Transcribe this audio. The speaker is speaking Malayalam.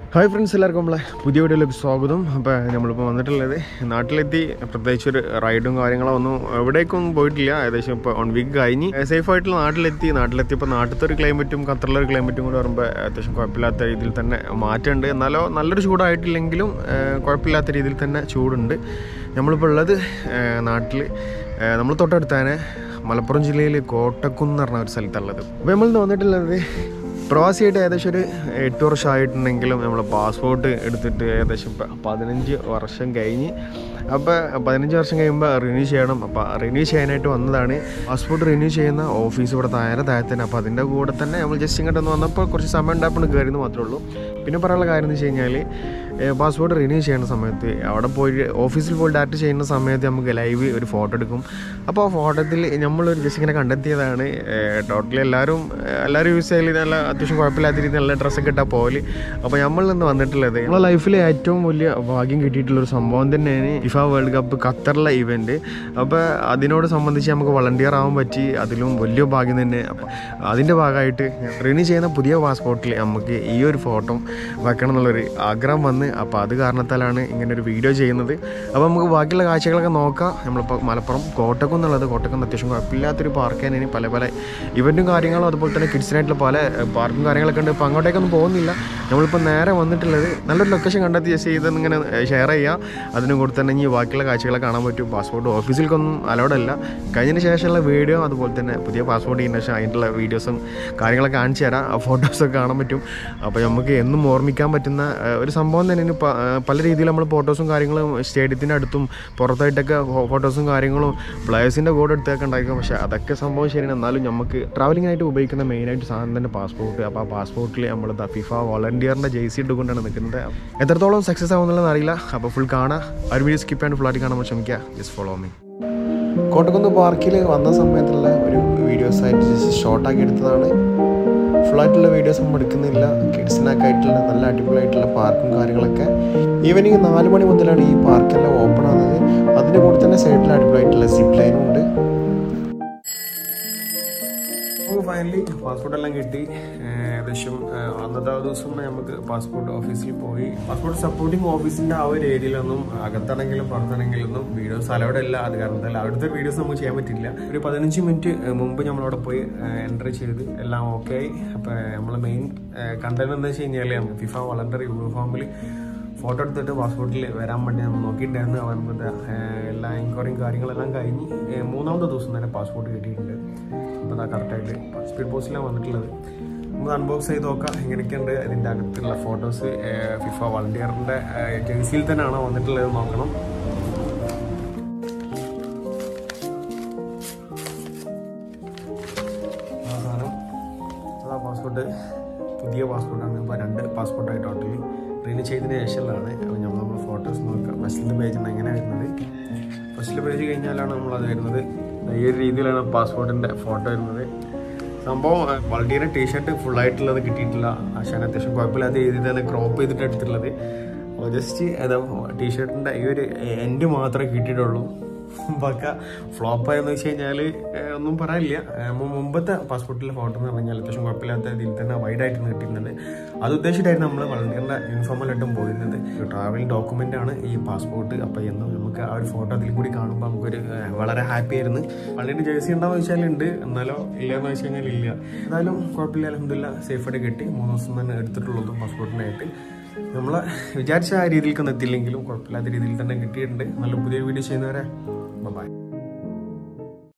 ഹായ് ഫ്രണ്ട്സ് എല്ലാവർക്കും നമ്മളെ പുതിയ വീഡിയോയിലേക്ക് സ്വാഗതം അപ്പോൾ നമ്മളിപ്പോൾ വന്നിട്ടുള്ളത് നാട്ടിലെത്തി പ്രത്യേകിച്ച് ഒരു റൈഡും കാര്യങ്ങളോ ഒന്നും എവിടേക്കും പോയിട്ടില്ല ഏകദേശം ഇപ്പോൾ വൺ വീക്ക് കഴിഞ്ഞ് സേഫ് ആയിട്ടുള്ള നാട്ടിലെത്തി നാട്ടിലെത്തിയപ്പോൾ നാട്ടിലത്തെ ഒരു ക്ലൈമറ്റും ഖത്തറിലെ ഒരു ക്ലൈമറ്റും കൂടെ വരുമ്പോൾ അത്യാവശ്യം കുഴപ്പമില്ലാത്ത രീതിയിൽ തന്നെ മാറ്റമുണ്ട് എന്നാലോ നല്ലൊരു ചൂടായിട്ടില്ലെങ്കിലും ഏഹ്, കുഴപ്പമില്ലാത്ത രീതിയിൽ തന്നെ ചൂടുണ്ട് നമ്മളിപ്പോൾ ഉള്ളത് നാട്ടിൽ നമ്മൾ തൊട്ടടുത്ത് തന്നെ മലപ്പുറം ജില്ലയിൽ കോട്ടക്കുന്ന് എന്ന് പറഞ്ഞ ഒരു സ്ഥലത്തുള്ളത് അപ്പോൾ നമ്മൾ വന്നിട്ടുള്ളത് പ്രവാസിയായിട്ട് ഏകദേശം ഒരു എട്ട് വർഷമായിട്ടുണ്ടെങ്കിലും നമ്മൾ പാസ്പോർട്ട് എടുത്തിട്ട് ഏകദേശം പ- പതിനഞ്ച് വർഷം കഴിഞ്ഞ് അപ്പോൾ പതിനഞ്ച് വർഷം കഴിയുമ്പോൾ റിന്യൂ ചെയ്യണം അപ്പോൾ റിന്യൂ ചെയ്യാനായിട്ട് വന്നതാണ് പാസ്പോർട്ട് റിന്യൂ ചെയ്യുന്ന ഓഫീസ് ഇവിടെ താഴെ താഴത്തന്നെ അപ്പോൾ അതിൻ്റെ കൂടെ തന്നെ നമ്മൾ ജസ്റ്റ് ഇങ്ങോട്ട് ഒന്ന് വന്നപ്പോൾ കുറച്ച് സമയം ഉണ്ടായപ്പോൾ കയറിയെന്ന് മാത്രമേ ഉള്ളൂ പിന്നെ പറയാനുള്ള കാര്യം എന്ന് വെച്ച് കഴിഞ്ഞാൽ പാസ്പോർട്ട് റിന്യൂ ചെയ്യുന്ന സമയത്ത് അവിടെ പോയി ഓഫീസിൽ പോയി ഡയറക്റ്റ് ചെയ്യുന്ന സമയത്ത് നമുക്ക് ലൈവ് ഒരു ഫോട്ടോ എടുക്കും അപ്പോൾ ആ ഫോട്ടോത്തിൽ നമ്മളൊരു ജസ്റ്റ് ഇങ്ങനെ കണ്ടെത്തിയതാണ് ടോട്ടലി എല്ലാവരും ഏഹ്, എല്ലാവരും യൂസ് ചെയ്യൽ നല്ല അത്യാവശ്യം കുഴപ്പമില്ലാത്ത രീതിയിൽ നല്ല ഡ്രസ്സൊക്കെ ഇട്ടാൽ പോലെ അപ്പോൾ നമ്മൾ നിന്ന് വന്നിട്ടുള്ളത് നമ്മളെ ലൈഫിൽ ഏറ്റവും വലിയ ഭാഗ്യം കിട്ടിയിട്ടുള്ള ഒരു സംഭവം തന്നെയാണ് ഇഫ വേൾഡ് കപ്പ് ഖത്തറിലെ ഇവൻറ്റ് അപ്പോൾ അതിനോട് സംബന്ധിച്ച് നമുക്ക് വളണ്ടിയർ ആവാൻ പറ്റി അതിലും വലിയ ഭാഗ്യം തന്നെ അപ്പോൾ അതിൻ്റെ ഭാഗമായിട്ട് റിന്യൂ ചെയ്യുന്ന പുതിയ പാസ്പോർട്ടിൽ നമുക്ക് ഈ ഒരു ഫോട്ടോ വെക്കണം എന്നുള്ളൊരു ആഗ്രഹം വന്ന് അപ്പോൾ അത് കാരണത്താലാണ് ഇങ്ങനെ ഒരു വീഡിയോ ചെയ്യുന്നത് അപ്പോൾ നമുക്ക് ബാക്കിയുള്ള കാഴ്ചകളൊക്കെ നോക്കാം നമ്മളിപ്പോൾ മലപ്പുറം കോട്ടക്കുന്ന് എന്നുള്ളത് കോട്ടക്കുന്ന് അത്യാവശ്യം കുഴപ്പമില്ലാത്തൊരു പാർക്ക് തന്നെയാണ് പല പല ഇവൻറ്റും കാര്യങ്ങളും അതുപോലെ തന്നെ കിഡ്സിനായിട്ടുള്ള പല പാർക്കും കാര്യങ്ങളൊക്കെ ഉണ്ട് അപ്പോൾ അങ്ങോട്ടേക്കൊന്നും പോകുന്നില്ല നമ്മളിപ്പോൾ നേരെ വന്നിട്ടുള്ളത് നല്ലൊരു ലൊക്കേഷൻ കണ്ടെത്തി ജസ്റ്റ് ചെയ്ത് ഇങ്ങനെ ഷെയർ ചെയ്യുക അതിനും കൂടെ തന്നെ ഇനി ബാക്കിയുള്ള കാഴ്ചകളെ കാണാൻ പറ്റും പാസ്പോർട്ട് ഓഫീസിലേക്കൊന്നും അലൗഡ് അല്ല കഴിഞ്ഞതിന് ശേഷമുള്ള വീഡിയോ അതുപോലെ തന്നെ പുതിയ പാസ്പോർട്ട് ചെയ്യുന്ന ശേഷം അതിൻ്റെ വീഡിയോസും കാര്യങ്ങളൊക്കെ കാണിച്ചു തരാം ആ ഫോട്ടോസൊക്കെ കാണാൻ പറ്റും അപ്പോൾ നമുക്ക് എന്നും ഓർമ്മിക്കാൻ പറ്റുന്ന ആ, ഒരു സംഭവം തന്നെ ഇനി പ- ആ, പല രീതിയിൽ നമ്മൾ ഫോട്ടോസും കാര്യങ്ങളും സ്റ്റേഡിയത്തിൻ്റെ അടുത്തും പുറത്തായിട്ടൊക്കെ ഫോട്ടോസും കാര്യങ്ങളും പ്ലേയേഴ്സിൻ്റെ കൂടെ എടുത്തൊക്കെ ഉണ്ടായിരിക്കും പക്ഷേ അതൊക്കെ സംഭവം ശരിയാണ് എന്നാലും നമുക്ക് ട്രാവലിങ്ങിനായിട്ട് ഉപയോഗിക്കുന്ന മെയിനായിട്ട് സാധനം തന്നെ പാസ്പോർട്ട് അപ്പോൾ ആ പാസ്പോർട്ടിൽ നമ്മൾ ഫിഫ വോളണ്ടിയറിൻ്റെ ജേസി ഇട്ടുകൊണ്ടാണ് നിൽക്കുന്നത് എത്രത്തോളം സക്സസ് ആവുന്നുള്ളതെന്ന് അറിയില്ല അപ്പോൾ ഫുൾ കാണാൻ ആ ഒരു വീഡിയോ സ്കിപ്പ് ചെയ്യാണ്ട് ഫുള്ളായിട്ട് കാണാൻ ശ്രമിക്കുക ജസ്റ്റ് ഫോളോ മീ കോട്ടക്കുന്ന് പാർക്കിൽ വന്ന സമയത്തുള്ള ഒരു വീഡിയോസ് ആയിട്ട് ജസ്റ്റ് ഷോർട്ടാക്കി എടുത്തതാണ് ഫുള്ളായിട്ടുള്ള വീഡിയോസ് നമ്മൾ എടുക്കുന്നില്ല കിഡ്സിനൊക്കെ ആയിട്ടുള്ള നല്ല അടിപൊളിയായിട്ടുള്ള പാർക്കും കാര്യങ്ങളൊക്കെ ഈവനിങ് നാല് മണി മുതലാണ് ഈ പാർക്കെല്ലാം ഓപ്പൺ ആകുന്നത് അതിൻ്റെ കൂടെ തന്നെ സൈഡിൽ അടിപൊളിയായിട്ടുള്ള സിപ്പ് ലൈനും ഉണ്ട് നമുക്ക് ഫൈനലി പാസ്പോർട്ട് എല്ലാം കിട്ടി ഏഹ് ഏകദേശം ഏഹ് അന്നത്തെ ആ ദിവസം നമുക്ക് പാസ്പോർട്ട് ഓഫീസിൽ പോയി പാസ്പോർട്ട് സപ്പോർട്ടിംഗ് ഓഫീസിന്റെ ആ ഒരു ഏരിയയിലൊന്നും അകത്താണെങ്കിലും പുറത്താണെങ്കിലും ഒന്നും വീഡിയോസ് അലൗഡ് അല്ല അത് കാരണത്താൽ അവിടുത്തെ വീഡിയോസ് നമുക്ക് ചെയ്യാൻ പറ്റില്ല ഒരു പതിനഞ്ച് മിനിറ്റ് മുമ്പ് നമ്മൾ അവിടെ പോയി എൻട്രി ചെയ്ത് എല്ലാം ഓക്കെ ആയി അപ്പോൾ നമ്മൾ മെയിൻ കണ്ടന്റ് എന്താ വെച്ച് കഴിഞ്ഞാൽ നമുക്ക് ഫിഫ വളണ്ടറി യൂണിഫോമിൽ ഫോട്ടോ എടുത്തിട്ട് പാസ്പോർട്ടിൽ വരാൻ വേണ്ടി നമ്മൾ നോക്കിയിട്ടുണ്ടായിരുന്നു അവൻ നമുക്ക് എല്ലാ എൻക്വയറിയും കാര്യങ്ങളെല്ലാം കഴിഞ്ഞ് ഏഹ് മൂന്നാമത്തെ ദിവസം തന്നെ പാസ്പോർട്ട് കിട്ടിയിട്ടുണ്ട് അപ്പോൾ അതാ കറക്റ്റായിട്ട് സ്പീഡ് പോസ്റ്റിലാണ് വന്നിട്ടുള്ളത് നമുക്ക് അൺബോക്സ് ചെയ്ത് നോക്കാം എങ്ങനെയൊക്കെയുണ്ട് ഇതിൻ്റെ അകത്തുള്ള ഫോട്ടോസ് ഫിഫ വളണ്ടിയറിൻ്റെ ജേഴ്സിയിൽ തന്നെയാണോ വന്നിട്ടുള്ളത് നോക്കണം ആ സാധനം അതാ പാസ്പോർട്ട് പുതിയ പാസ്പോർട്ടാണ് ഇപ്പോൾ രണ്ട് പാസ്പോർട്ടായി ടോട്ടലി റിന്യൂ ചെയ്തതിന് ശേഷമുള്ളതാണ് അപ്പോൾ നമ്മൾ നമ്മൾ ഫോട്ടോസ് നോക്കാം ഫസ്റ്റിൻ്റെ പേജാണ് എങ്ങനെ വരുന്നത് ഫസ്റ്റിലെ പേജ് കഴിഞ്ഞാലാണ് നമ്മളത് വരുന്നത് ഈ ഒരു രീതിയിലാണ് പാസ്പോർട്ടിൻ്റെ ഫോട്ടോ വരുന്നത് സംഭവം വളരെ ടീഷർട്ട് ഫുള്ളായിട്ടുള്ളത് കിട്ടിയിട്ടില്ല ആശാൻ അത്യാവശ്യം കുഴപ്പമില്ലാത്ത രീതിയിൽ തന്നെ ക്രോപ്പ് ചെയ്തിട്ട് എടുത്തിട്ടുള്ളത് അപ്പോൾ ജസ്റ്റ് അത് ടീഷർട്ടിൻ്റെ ഈ ഒരു എൻഡ് മാത്രമേ കിട്ടിയിട്ടുള്ളൂ പക്ക ഫ്ലോപ്പായെന്ന് വെച്ച് കഴിഞ്ഞാൽ ഒന്നും പറയാനില്ല ഏഹ് മു- മുമ്പത്തെ പാസ്പോർട്ടിലെ ഫോട്ടോ എന്ന് പറഞ്ഞാൽ അത്യാവശ്യം കുഴപ്പമില്ലാത്ത രീതിയിൽ തന്നെ വൈഡായിട്ട് കിട്ടുന്നുണ്ട് അത് ഉദ്ദേശിച്ചിട്ടായിരുന്നു നമ്മൾ വളണ്ടിയറിൻ്റെ യൂണിഫോമിലായിട്ടും പോയിരുന്നത് ട്രാവലിംഗ് ഡോക്യുമെൻ്റ് ആണ് ഈ പാസ്പോർട്ട് അപ്പോൾ എന്നും നമുക്ക് ആ ഒരു ഫോട്ടോ അതിൽ കൂടി കാണുമ്പോൾ നമുക്കൊരു ഏഹ് വളരെ ഹാപ്പി ആയിരുന്നു വളണ്ടിൻ്റെ ജേഴ്സി ഉണ്ടാവും വെച്ചാൽ ഉണ്ട് എന്നാലോ ഇല്ലയെന്ന് വെച്ച് കഴിഞ്ഞാൽ ഇല്ല എന്നാലും കുഴപ്പമില്ല അലഹമില്ല സേഫായിട്ട് കിട്ടി മൂന്ന് ദിവസം തന്നെ എടുത്തിട്ടുള്ളതും പാസ്പോർട്ടിനായിട്ട് നമ്മൾ വിചാരിച്ച ആ രീതിയിലേക്കൊന്നും എത്തിയില്ലെങ്കിലും കുഴപ്പമില്ലാത്ത രീതിയിൽ തന്നെ കിട്ടിയിട്ടുണ്ട് നല്ല പുതിയ വീഡിയോ ചെയ്യുന്നവരെ ബൈ